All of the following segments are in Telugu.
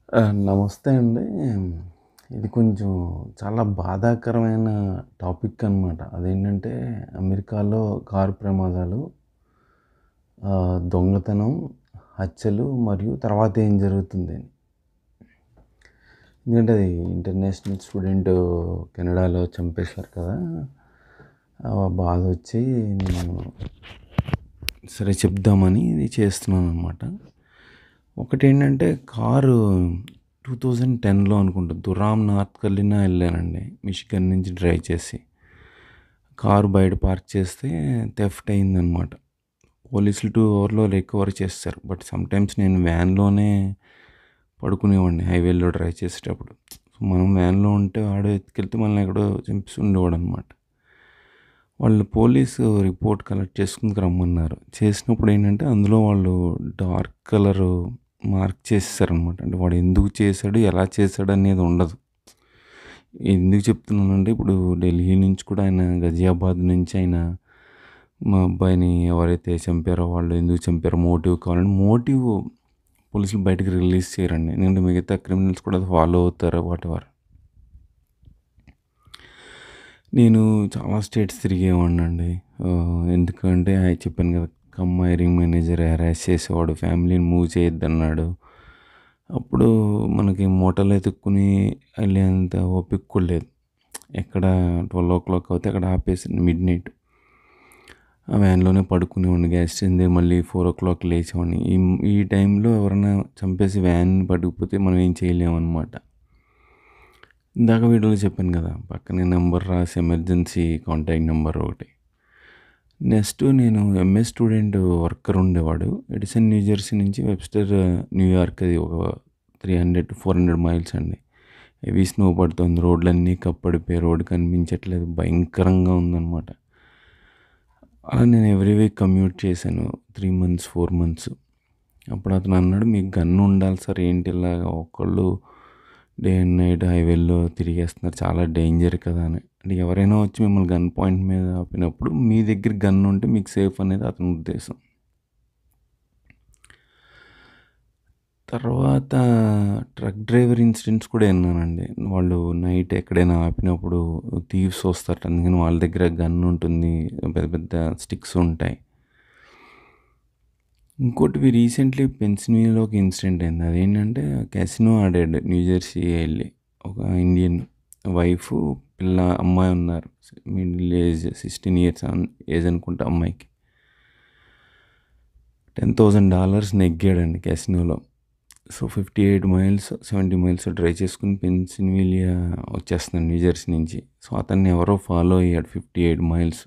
ఆ! నమస్తే అండి. ఇది కొంచెం చాలా బాధాకరమైన టాపిక్ అనమాట. అదేంటంటే అమెరికాలో కారు ప్రమాదాలు, ఆహ్, దొంగతనం, హత్యలు మరియు తర్వాత ఏం జరుగుతుందని. ఎందుకంటే అది ఇంటర్నేషనల్ స్టూడెంట్ కెనడాలో చంపేశారు కదా! ఆ బాధొచ్చి నేను సరే చెప్దామని ఇది చేస్తున్నాననమాట. ఒకటేంటంటే కారు 2010లో అనుకుంటా దురామ్ నార్త్ కర్లినా ఎళ్ళానండి. మిషిగన్ నుంచి డ్రైవ్ చేసి. కారు బయట పార్క్ చేస్తే థెఫ్ట్ అయిందనమాట. పోలీసులు 2 అవర్‌లో రికవర్ చేసేసారు. బట్ సమ్‌టైమ్స్ నేను వ్యాన్‌లోనే పడుకునేవాడిని హైవేలో డ్రైవ్ చేసేటప్పుడు. మనం వ్యాన్‌లో ఉంటే వాడు ఎత్తుకెళ్తే మనల్ని ఎక్కడో చంపేసి ఉండేవాడనమాట. వాళ్ళు పోలీసు రిపోర్ట్ కలెక్ట్ చేసుకుందుకు రమ్మన్నారు. చేసినప్పుడు ఏంటంటే అందులో వాళ్ళు డార్క్ కలరు మార్క్ చేసేసారనమాట. అంటే వాడు ఎందుకు చేశాడు, ఎలా చేశాడు అనేది ఉండదు. ఎందుకు చెప్తున్నానంటే ఇప్పుడు ఢిల్లీ నుంచి కూడా ఆయన గజియాబాద్ నుంచి ఆయన మా అబ్బాయిని ఎవరైతే చంపారో వాళ్ళు ఎందుకు చంపారో మోటివ్ కావాలంటే మోటివ్ పోలీసులు బయటకి రిలీజ్ చేయరండి. ఎందుకంటే మిగతా క్రిమినల్స్ కూడా ఫాలో అవుతారు వాటెవర్. నేను చాలా స్టేట్స్ తిరిగేవాడినండి. ఆహ్, ఎందుకంటే అయి చెప్పాను కదా! కమ్ హైరింగ్ మేనేజర్ హరాస్ చేసేవాడు. ఫ్యామిలీని మూవ్ చేయొద్దన్నాడు. అప్పుడు మనకి మూటలు ఎతుక్కొని ఎళ్ళేంత ఓపిక కూడా లేదు. ఎక్కడ 12:00 అవుతే అక్కడ ఆపేసి మిడ్‌నైట్. ఆ వ్యాన్‌లోనే పడుకునేవాడిని. గ్యాస్ స్టేషన్ దగ్గర మళ్ళీ 4:00 లేచేవాడిని. ఈ ఈ టైంలో ఎవరైనా చంపేసి వ్యాన్ పట్టుకుపోతే మనం ఏం చేయలేమనమాట. ఇందాక వీడియోలో చెప్పాను కదా! పక్కనే నంబర్ రాసి ఎమర్జెన్సీ కాంటాక్ట్ నంబర్ ఒకటి. నెక్స్ట్ నేను ఎంఏ స్టూడెంట్ వర్కర్ ఉండేవాడు. ఎడిసన్ న్యూ జెర్సీ నుంచి వెబ్‌స్టర్ న్యూయార్క్ అది ఒక 300-400 మైల్స్ అండి. హెవీ స్నో పడుతుంది. రోడ్లన్నీ కప్పడిపోయాయి. రోడ్ కనిపించట్లేదు. భయంకరంగా ఉందనమాట. అలా నేను ఎవ్రీ వీక్ కమ్యూట్ చేశాను. 3 మంత్స్, 4 మంత్స్. అప్పుడు అతను అన్నాడు మీకు గన్ ఉండాలి సార్ ఏంటి ఇలాగ ఒకళ్ళు డే అండ్ నైట్ హైవేలో తిరిగేస్తున్నారు. చాలా డేంజర్ కదా! అని. అంటే ఎవరైనా వచ్చి మిమ్మల్ని గన్ పాయింట్ మీద ఆపినప్పుడు మీ దగ్గర గన్ ఉంటే మీకు సేఫ్ అనేది అతని ఉద్దేశం. తర్వాత ట్రక్ డ్రైవర్ ఇన్సిడెంట్స్ కూడా విన్నానండి. వాళ్ళు నైట్ ఎక్కడైనా ఆపినప్పుడు థీవ్స్ వస్తారట. అందుకని వాళ్ళ దగ్గర గన్ ఉంటుంది. పెద్ద పెద్ద స్టిక్స్ ఉంటాయి. ఇంకోటి రీసెంట్లీ పెన్సిల్వేనియాలో ఒక ఇన్సిడెంట్ అయింది. అదేంటంటే కాసినో ఆడాడు న్యూ జెర్సీ ఎళ్ళి. ఒక ఇండియన్ వైఫ్, పిల్ల, అమ్మాయి ఉన్నారు. మిడిల్ ఏజ్ 16 ఇయర్స్ ఏజ్ అనుకుంటా అమ్మాయికి. $10,000 నెగ్గాడండి కాసినోలో. సో 58 మైల్స్, 70 మైల్స్ డ్రైవ్ చేసుకొని పెన్సిల్వేనియా వచ్చేస్తున్నాడు న్యూ జెర్సీ నుంచి. సో అతన్ని ఎవరో ఫాలో అయ్యాడు 58 మైల్స్.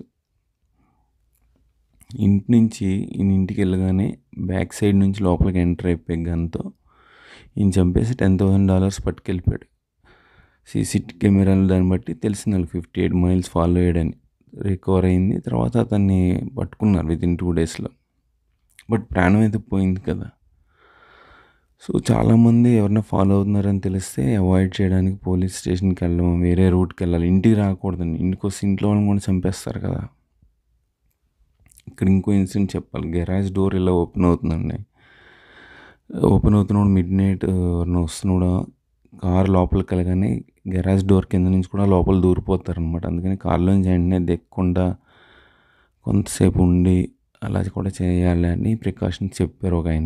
ఇంటి నుంచి ఈయన ఇంటికెళ్ళగానే బ్యాక్ సైడ్ నుంచి లోపలికి ఎంటర్ అయిపోయి గన్‌తో ఈయన చంపేసి $10,000 పట్టుకెళ్ళిపోయాడు. సీసీ కెమెరాలు దాన్ని బట్టి తెలిసింది ఆళ్ళకి 58 మైల్స్ ఫాలో అయ్యాడని. రికవర్ అయింది. తర్వాత అతన్ని పట్టుకున్నారు వితిన్ 2 డేస్‌లో. బట్ ప్రాణం అయితే పోయింది కదా! సో చాలామంది ఎవరైనా ఫాలో అవుతున్నారని తెలిస్తే అవాయిడ్ చేయడానికి పోలీస్ స్టేషన్‌కి వెళ్ళడం, వేరే రూట్‌కెళ్ళాలి. ఇంటికి రాకూడదండి. ఇంటికొస్తే ఇంట్లో వాళ్ళని కూడా చంపేస్తారు కదా! ఇక్కడ ఇంకో ఇన్సిడెంట్ చెప్పాలి. గెరాజ్ డోర్ ఇలా ఓపెన్ అవుతుందండి. ఓపెన్ అవుతున్నప్పుడు మిడ్‌నైట్ ఎవరైనా వస్తున్నప్పుడు కారు లోపలికెళ్ళగానే గెరాజ్ డోర్ కింద నుంచి కూడా లోపల దూరిపోతారనమాట. అందుకని కార్‌లోంచి వెంటనే దిగకుండా కొంతసేపు ఉండి అలా కూడా చేయాలి అని ప్రికాషన్స్ చెప్పారు ఒకాయన.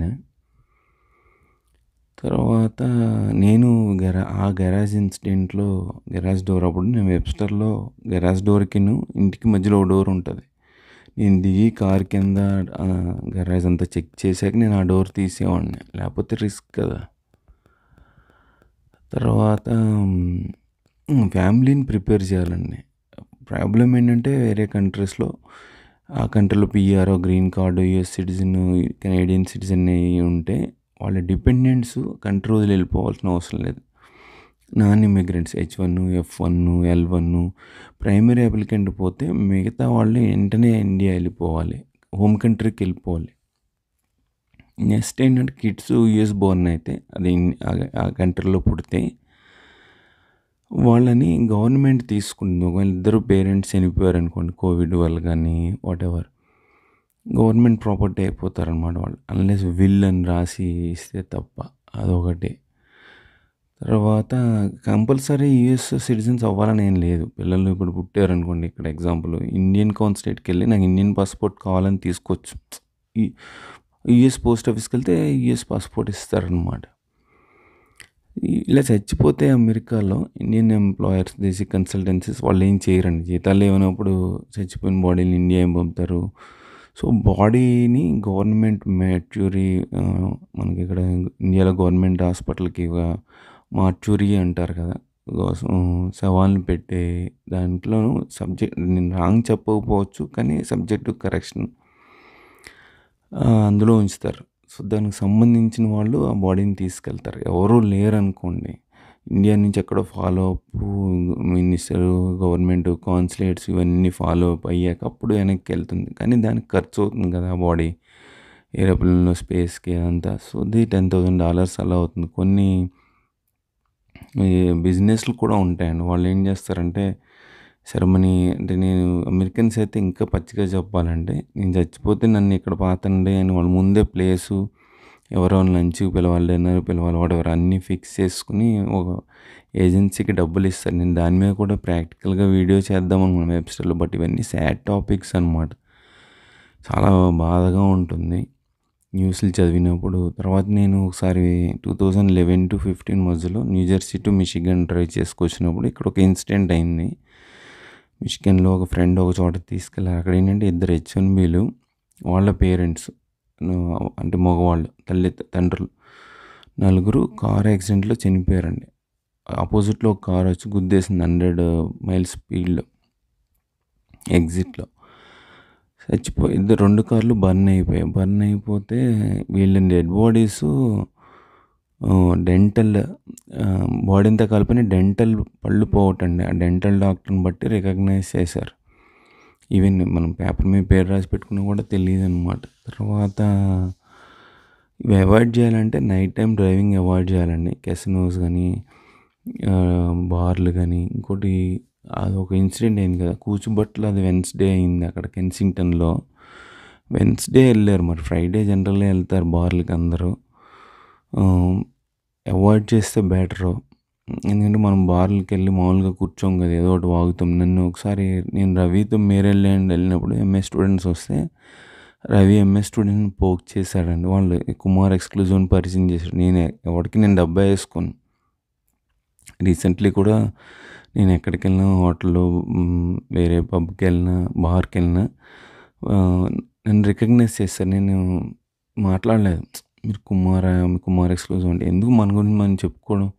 తర్వాత నేను గెరా ఆ గెరాజ్ ఇన్సిడెంట్‌లో గెరాజ్ డోర్ అప్పుడు నేను వెబ్‌స్టర్‌లో గెరాజ్ డోర్‌కిను ఇంటికి మధ్యలో ఒక డోర్ ఉంటది. నేను దిగి కారు కింద ఆహ్, గెరాజ్ అంతా చెక్ చేశాక నేను ఆ డోర్ తీసేవాడిని. లేకపోతే రిస్క్ కదా! తర్వాత హ్మ్, ఫ్యామిలీని ప్రిపేర్ చేయాలండి. ప్రాబ్లమ్ ఏంటంటే వేరే కంట్రీస్‌లో ఆ కంట్రీలో PR, green card, US citizen, Canadian citizen అయ్యి ఉంటే వాళ్ళ డిపెండెంట్స్ కంట్రీ వదిలి వెళ్ళిపోవాల్సిన అవసరం లేదు. Non immigrants H one, F one, L one primary applicant పోతే మిగతా వాళ్ళు వెంటనే ఇండియా వెళ్ళిపోవాలి. హోమ్ కంట్రీకి వెళ్ళిపోవాలి. నెక్స్ట్ ఏంటంటే కిడ్స్ యూఎస్ బోర్న్ అయితే అది ఆ కంట్రీలో పుడితే వాళ్ళని గవర్నమెంట్ తీసుకుంటుంది. ఒకవేళ ఇద్దరు పేరెంట్స్ చనిపోయారనుకోండి కోవిడ్ వల్ల కానీ వాటెవర్ గవర్నమెంట్ ప్రాపర్టీ అయిపోతారనమాట వాళ్ళు. అన్లెస్ విల్ అని రాసి ఇస్తే తప్ప. అదొకటి. తర్వాత కంపల్సరీ యూఎస్ సిటిజన్స్ అవ్వాలని ఏం లేదు పిల్లలు ఇప్పుడు పుట్టారనుకోండి ఇక్కడ ఎగ్జాంపుల్ ఇండియన్ కాన్సులేట్కి వెళ్ళి నాకు ఇండియన్ పాస్పోర్ట్ కావాలని తీసుకోవచ్చు ఈ యూఎస్ పోస్ట్ ఆఫీస్కి వెళ్తే యూఎస్ పాస్పోర్ట్ ఇస్తారనమాట ఇలా చచ్చిపోతే అమెరికాలో ఇండియన్ ఎంప్లాయర్స్ దేశీ కన్సల్టెన్సీస్ వాళ్ళు ఏం చేయరండి జీతాలు ఏమైనప్పుడు చచ్చిపోయిన బాడీని ఇండియా ఏం పంపుతారు సో బాడీని గవర్నమెంట్ మ్యాచ్యూరీ మనకి ఇక్కడ ఇండియాలో గవర్నమెంట్ హాస్పిటల్కి మార్చూరీ అంటారు కదా శవాలను పెట్టే దాంట్లో సబ్జెక్ట్ నేను రాంగ్ చెప్పకపోవచ్చు కానీ సబ్జెక్టు కరెక్షన్ అందులో ఉంచుతారు సో దానికి సంబంధించిన వాళ్ళు ఆ బాడీని తీసుకెళ్తారు ఎవరు లేరనుకోండి ఇండియా నుంచి ఎక్కడో follow up minister government consulates ఇవన్నీ ఫాలో అప్ అయ్యాక అప్పుడు వెనక్కి వెళ్తుంది కానీ దానికి ఖర్చు అవుతుంది కదా ఆ బాడీ ఏరోప్లేన్లో స్పేస్కి అంతా so the ten thousand dollars అలా అవుతుంది కొన్ని బిజినెస్లు కూడా ఉంటాయండి వాళ్ళు ఏం చేస్తారంటే సెరమనీ అంటే నేను అమెరికన్స్ అయితే ఇంకా పచ్చిగా చెప్పాలంటే నేను చచ్చిపోతే నన్ను ఇక్కడ పాతండి అని వాళ్ళు ముందే ప్లేసు ఎవరో లంచ్కి పిలవాలి డిన్నర్ పిలవాలి వాడెవరు అన్నీ ఫిక్స్ చేసుకుని ఒక ఏజెన్సీకి డబ్బులు ఇస్తారు నేను దాని మీద కూడా ప్రాక్టికల్గా వీడియో చేద్దాం అనుకున్నాను వెబ్సైట్లో బట్ ఇవన్నీ సాడ్ టాపిక్స్ అనమాట చాలా బాధగా ఉంటుంది న్యూస్లు చదివినప్పుడు తర్వాత నేను ఒకసారి two thousand eleven to fifteen మధ్యలో న్యూజెర్సీ టు మిషిగన్ డ్రైవ్ చేసుకొచ్చినప్పుడు ఇక్కడ ఒక ఇన్సిడెంట్ అయింది మిషిగన్లో ఒక ఫ్రెండ్ ఒక చోట తీసుకెళ్ళారు అక్కడ ఏంటంటే ఇద్దరు హెచ్ఎన్బీలు వాళ్ళ పేరెంట్స్ అంటే మగవాళ్ళు తల్లి తండ్రులు నలుగురు కార్ యాక్సిడెంట్లో చనిపోయారండి ఆపోజిట్లో ఒక కార్ వచ్చి గుద్దేసింది హండ్రెడ్ మైల్స్ స్పీడ్లో ఎగ్జిట్లో చచ్చిపోయి ఇద్దరు రెండు కార్లు బర్న్ అయిపోయాయి బర్న్ అయిపోతే వీళ్ళ డెడ్ బాడీస్ డెంటల్ బాడీ అంతా కలిపిన డెంటల్ పళ్ళు పోవటండి ఆ డెంటల్ డాక్టర్ని బట్టి రికగ్నైజ్ చేశారు ఈవెన్ మనం పేపర్ మీద పేరు రాసి పెట్టుకున్నా కూడా తెలియదు అనమాట తర్వాత ఇవి అవాయిడ్ చేయాలంటే నైట్ టైం డ్రైవింగ్ అవాయిడ్ చేయాలండి కెసినోస్ కానీ బార్లు కానీ ఇంకోటి అది ఒక ఇన్సిడెంట్ అయింది కదా కూచుబట్లు అది వెన్స్డే అయింది అక్కడ కెన్సింగ్టన్లో వెన్స్డే వెళ్ళారు మరి ఫ్రైడే జనరల్గా వెళ్తారు బార్లకి అందరూ అవాయిడ్ చేస్తే బెటరు ఎందుకంటే మనం బార్లకి వెళ్ళి మామూలుగా కూర్చోం కదా ఏదో ఒకటి వాగుతాం నన్ను ఒకసారి నేను రవితో మేరెళ్ళండ్ వెళ్ళినప్పుడు ఎంఏ స్టూడెంట్స్ వస్తే రవి ఎంఏ స్టూడెంట్ పోక్ చేశాడండి వాళ్ళు కుమార్ ఎక్స్క్లూజివ్ని పరిచయం చేశాడు నేనే ఎవరికి నేను డబ్బా వేసుకోను రీసెంట్లీ కూడా నేను ఎక్కడికి వెళ్ళినా హోటల్లో వేరే పబ్కి వెళ్ళినా బార్కి వెళ్ళినా నన్ను రికగ్నైజ్ చేస్తారు నేను మాట్లాడలేదు మీరు కుమార్ కుమార్ ఎక్స్క్లూజివ్ అంటే ఎందుకు మన గురించి మనం చెప్పుకోవడం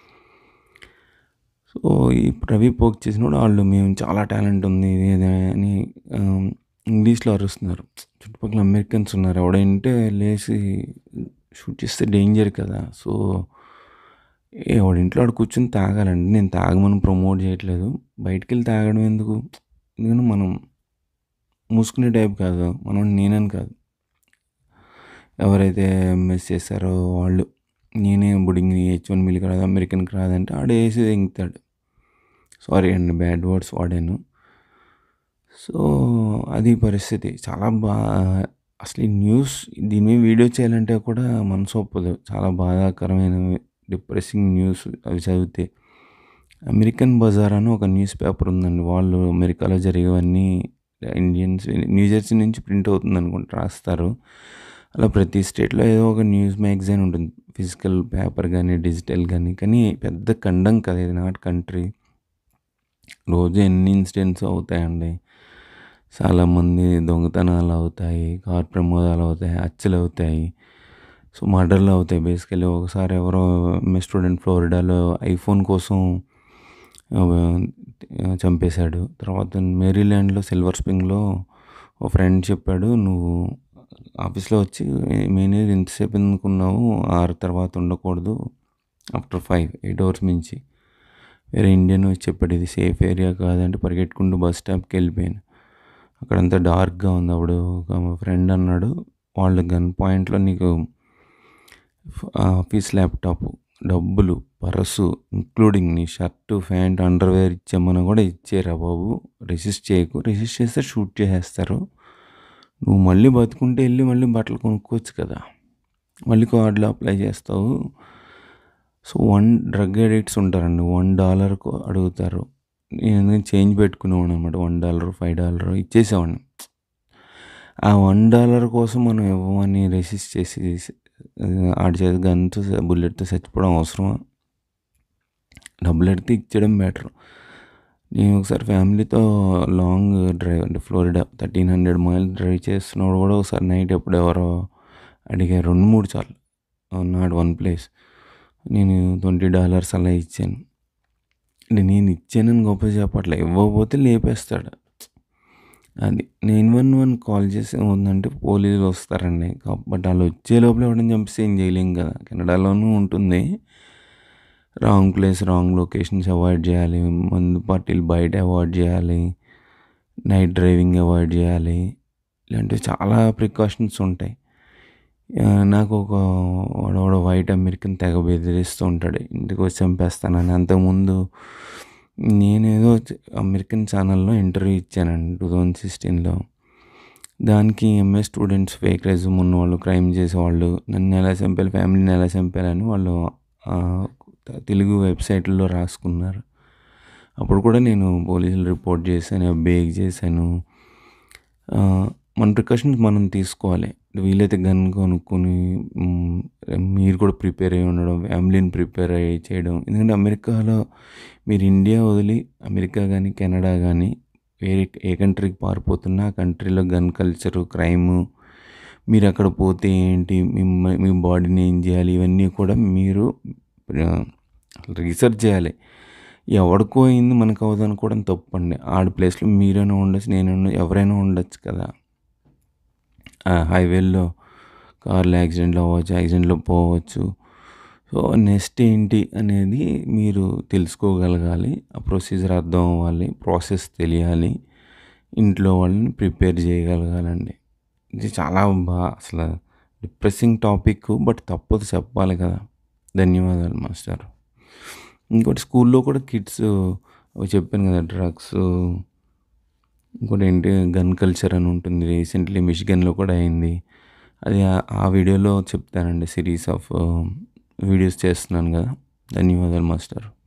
సో ఈ రవి పోక్ చేసినప్పుడు వాళ్ళు మేము చాలా టాలెంట్ ఉంది ఇది ఇది అని ఇంగ్లీష్లో అరుస్తున్నారు చుట్టుపక్కల అమెరికన్స్ ఉన్నారు ఎవడంటే లేచి షూట్ చేస్తే డేంజర్ కదా సో ఎవడి ఇంట్లో ఆడు కూర్చొని తాగాలండి నేను తాగమని ప్రమోట్ చేయట్లేదు బయటికి వెళ్ళి తాగడం ఎందుకు ఎందుకంటే మనం మూసుకునే టైప్ కాదు మనం నేనని కాదు ఎవరైతే ఎంఎస్ చేస్తారో వాళ్ళు నేనే బుడింగ్ హెచ్ వన్ మిల్కి రాదు అమెరికన్కి రాదంటే ఆడు వేసి ఎంగుతాడు సారీ అండి బ్యాడ్ వర్డ్స్ వాడాను సో అది పరిస్థితి చాలా బా అసలు ఈ న్యూస్ దీని మీద వీడియో చేయాలంటే కూడా మనసు ఒప్పదు చాలా బాధాకరమైన డిప్రెసింగ్ న్యూస్ అవి చదివితే అమెరికన్ బజార్ అని ఒక న్యూస్ పేపర్ ఉందండి వాళ్ళు అమెరికాలో జరిగేవన్నీ ఇండియన్స్ న్యూజెర్సీ నుంచి ప్రింట్ అవుతుంది అనుకుంటా రాస్తారు అలా ప్రతి స్టేట్లో ఏదో ఒక న్యూస్ మ్యాగజైన్ ఉంటుంది ఫిజికల్ పేపర్ కానీ డిజిటల్ కానీ కానీ పెద్ద ఖండం కదా ఇది నాట్ కంట్రీ రోజు ఎన్ని ఇన్సిడెంట్స్ అవుతాయండి చాలామంది దొంగతనాలు అవుతాయి కార్ ప్రమాదాలు అవుతాయి హత్యలు అవుతాయి సో మర్డర్లు అవుతాయి బేసికలీ ఒకసారి ఎవరో ఎంఏ స్టూడెంట్ ఫ్లోరిడాలో ఐఫోన్ కోసం చంపేశాడు తర్వాత మేరీల్యాండ్లో సిల్వర్ స్ప్రింగ్లో ఒక ఫ్రెండ్ చెప్పాడు నువ్వు ఆఫీస్లో వచ్చి మేనేజ్ ఎంతసేపు ఎందుకున్నావు ఆరు తర్వాత ఉండకూడదు ఆఫ్టర్ ఫైవ్ ఎయిట్ అవర్స్ మించి వేరే ఇండియన్ వచ్చి చెప్పాడు ఇది సేఫ్ ఏరియా కాదంటే పరిగెట్టుకుంటూ బస్ స్టాప్కి వెళ్ళిపోయాను అక్కడంతా డార్క్గా ఉంది అప్పుడు ఒక ఫ్రెండ్ అన్నాడు వాళ్ళు గన్ పాయింట్లో నీకు ఆఫీస్ ల్యాప్టాప్ డబ్బులు పరసు ఇంక్లూడింగ్ నీ షర్టు ప్యాంట్ అండర్వేర్ ఇచ్చామని కూడా ఇచ్చారా బాబు రెసిస్ట్ చేయకు రెసిస్ట్ చేస్తే షూట్ చేసేస్తారు నువ్వు మళ్ళీ బతుకుంటే వెళ్ళి మళ్ళీ బట్టలు కొనుక్కోవచ్చు కదా మళ్ళీ కార్డులో అప్లై చేస్తావు సో వన్ డ్రగ్ అడిక్ట్స్ ఉంటారండి వన్ డాలర్కు అడుగుతారు నేను ఎందుకంటే చేంజ్ పెట్టుకునేవాడిని అనమాట వన్ డాలర్ ఫైవ్ డాలర్ ఇచ్చేసేవాడిని ఆ వన్ డాలర్ కోసం మనం ఇవ్వమని రెసిస్ట్ చేసి ఆడి చేతి గన్తో బుల్లెట్తో చచ్చిపోవడం అవసరమా డబ్బులు ఎడితే ఇచ్చడం బెటర్ నేను ఒకసారి ఫ్యామిలీతో లాంగ్ డ్రైవ్ అంటే Florida thirteen hundred mile drive చేస్తున్నప్పుడు కూడా ఒకసారి నైట్ ఎప్పుడు ఎవరో అడిగారు రెండు మూడు సార్లు నాట్ వన్ ప్లేస్ నేను ట్వంటీ డాలర్స్ అలా ఇచ్చాను అంటే నేను ఇచ్చానని గొప్ప చెప్పట్లే ఇవ్వకపోతే లేపేస్తాడు అది నైన్ వన్ వన్ కాల్ చేసి ఉందంటే పోలీసులు వస్తారండి బట్ వాళ్ళు వచ్చే లోపల ఎవరైనా చంపిస్తే ఏం చేయలేం కదా కెనడాలోనూ ఉంటుంది wrong place wrong locations avoid చేయాలి మందు పార్టీలు బయట అవాయిడ్ చేయాలి నైట్ డ్రైవింగ్ అవాయిడ్ చేయాలి ఇలాంటివి చాలా ప్రికాషన్స్ ఉంటాయి నాకు ఒక వాడవాడు వైట్ అమెరికన్ తెగ బెదిరిస్తూ ఉంటాడు ఇంటికి వచ్చి చంపేస్తానని అంతకుముందు నేనేదో అమెరికన్ ఛానల్లో ఇంటర్వ్యూ ఇచ్చానండి టూ థౌజండ్ సిక్స్టీన్లో దానికి ఎంఏ స్టూడెంట్స్ ఫేక్ రెజ్యూమ్ ఉన్నవాళ్ళు క్రైమ్ చేసేవాళ్ళు నన్ను ఎలా చంపాలి ఫ్యామిలీని ఎలా చంపాలని వాళ్ళు తెలుగు వెబ్సైట్లో రాసుకున్నారు అప్పుడు కూడా నేను పోలీసులు రిపోర్ట్ చేశాను బేక్ చేశాను మన ప్రికాషన్స్ మనం తీసుకోవాలి వీలైతే గన్ కొనుక్కొని మీరు కూడా ప్రిపేర్ అయ్యి ఉండడం ఫ్యామిలీని ప్రిపేర్ అయ్యి చేయడం ఎందుకంటే అమెరికాలో మీరు ఇండియా వదిలి అమెరికా కానీ కెనడా కానీ వేరే ఏ కంట్రీకి పారిపోతున్నా ఆ కంట్రీలో గన్ కల్చరు క్రైము మీరు అక్కడ పోతే ఏంటి మీ బాడీని ఏం చేయాలి ఇవన్నీ కూడా మీరు రీసెర్చ్ చేయాలి ఎవడికో అయింది మనకు అవుతుంది అనుకోవడం తప్పండి ఆడ ప్లేస్లో మీరైనా ఉండొచ్చు నేను ఎవరైనా ఉండొచ్చు కదా హైవేల్లో కార్లు యాక్సిడెంట్లు అవ్వచ్చు యాక్సిడెంట్లో పోవచ్చు సో నెక్స్ట్ ఏంటి అనేది మీరు తెలుసుకోగలగాలి ఆ ప్రొసీజర్ అర్థం అవ్వాలి ప్రాసెస్ తెలియాలి ఇంట్లో వాళ్ళని ప్రిపేర్ చేయగలగాలండి ఇది చాలా బాగా అసలు డిప్రెసింగ్ టాపిక్ బట్ తప్పదు చెప్పాలి కదా ధన్యవాదాలు మాస్టర్ ఇంకోటి స్కూల్లో కూడా కిడ్స్ చెప్పాను కదా డ్రగ్స్ ఇంకోటి ఏంటి గన్ కల్చర్ అని ఉంటుంది రీసెంట్లీ మిషిగన్లో కూడా అయింది అది ఆ వీడియోలో చెప్తానండి సిరీస్ ఆఫ్ వీడియోస్ చేస్తున్నాను కదా ధన్యవాదాలు మాస్టర్